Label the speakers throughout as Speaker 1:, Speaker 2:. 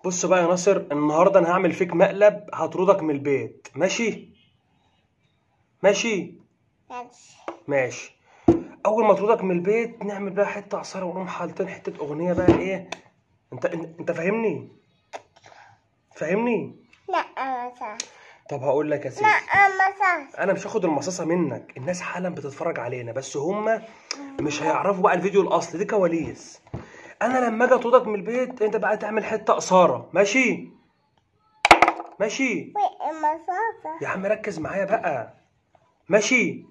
Speaker 1: بص بقى يا ناصر النهارده انا هعمل فيك مقلب هطردك من البيت ماشي ماشي
Speaker 2: ماشي
Speaker 1: ماشي اول ما اطردك من البيت نعمل بقى حته عصاره ونقوم حاطين حته اغنيه بقى ايه انت انت أنت فاهمني فاهمني
Speaker 2: لا مسا
Speaker 1: طب هقول لك يا سيدي
Speaker 2: لا مسا
Speaker 1: انا مش هاخد المصاصه منك الناس حالا بتتفرج علينا بس هما مش هيعرفوا بقى الفيديو الاصلي دي كواليس انا لما اجي اطردك من البيت انت بقى تعمل حته قصاره ماشي ماشي
Speaker 2: وين المسافة
Speaker 1: يا عم ركز معايا بقى ماشي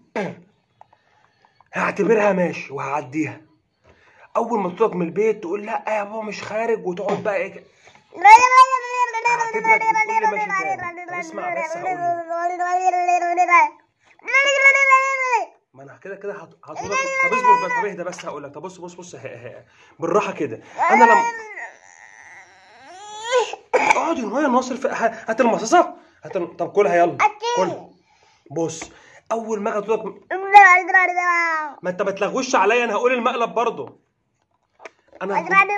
Speaker 1: هعتبرها ماشي وهعديها اول ما تطلق من البيت تقول لا يا بابا مش خارج وتقعد بقى ايه هعتبرك بتقول لي ماشي تاني طب اسمع بس هقول ما انا كده كده هط- هطردك طب اصبر بس طب اهدى بس هقول لك طب بص بص بص ه- ه- بالراحه كده انا لما اقعد يا نهار ناصر في... ه- هات المصاصه هات الم- طب كلها يلا كل بص اول ما اجي اطردك ما انت ما تلغوش عليا انا هقول المقلب برضه انا هطردك-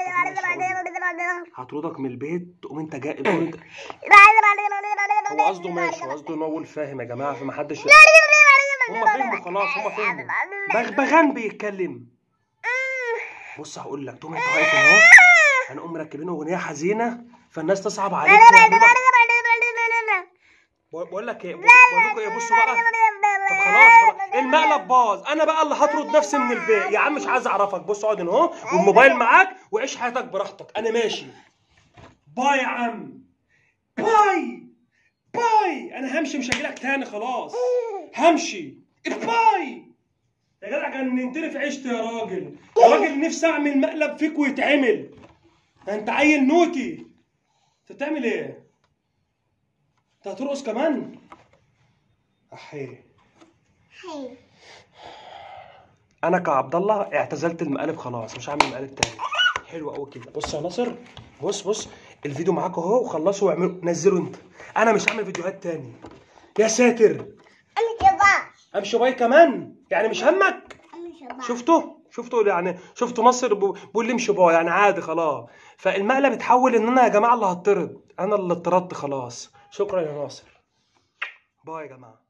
Speaker 1: هطردك من البيت تقوم انت جاي تقوم انت هو قصده ماشي هو قصده ان هو فاهم يا جماعه فما حدش هم فهموا خلاص هم فهموا بغبغان بيتكلم بص هقول لك تقوم انت واقف هنا اهو هنقوم مركبين اغنيه حزينه فالناس تصعب عليك ويعملوا لك- بقول لك ايه بقول لكم ايه بصوا بقى طب خلاص خلاص المقلب باظ انا بقى اللي هطرد نفسي من البيت يا عم مش عايز اعرفك بص اقعد هنا اهو والموبايل معاك وعيش حياتك براحتك انا ماشي باي يا عم باي باي انا همشي مش هجيلك تاني خلاص همشي باي يا جدع جننتني في عيشتي يا راجل يا راجل نفسي اعمل مقلب فيك ويتعمل ده انت عيل نوتي انت بتعمل ايه انت هترقص كمان احيه انا كعبد الله اعتزلت المقالب خلاص مش هعمل مقالب تاني حلو قوي كده بص يا ناصر بص بص الفيديو معاك اهو وخلصوا واعملوا نزلوا انت انا مش هعمل فيديوهات تاني يا ساتر امشي باي كمان يعني مش همك شفتوا شفتوا يعني شفتوا ناصر بو- بيقول لي امشي باي يعني عادي خلاص فالمقلب اتحول ان انا يا جماعه اللي هطرد انا اللي اتطردت خلاص شكرا يا ناصر باي يا جماعه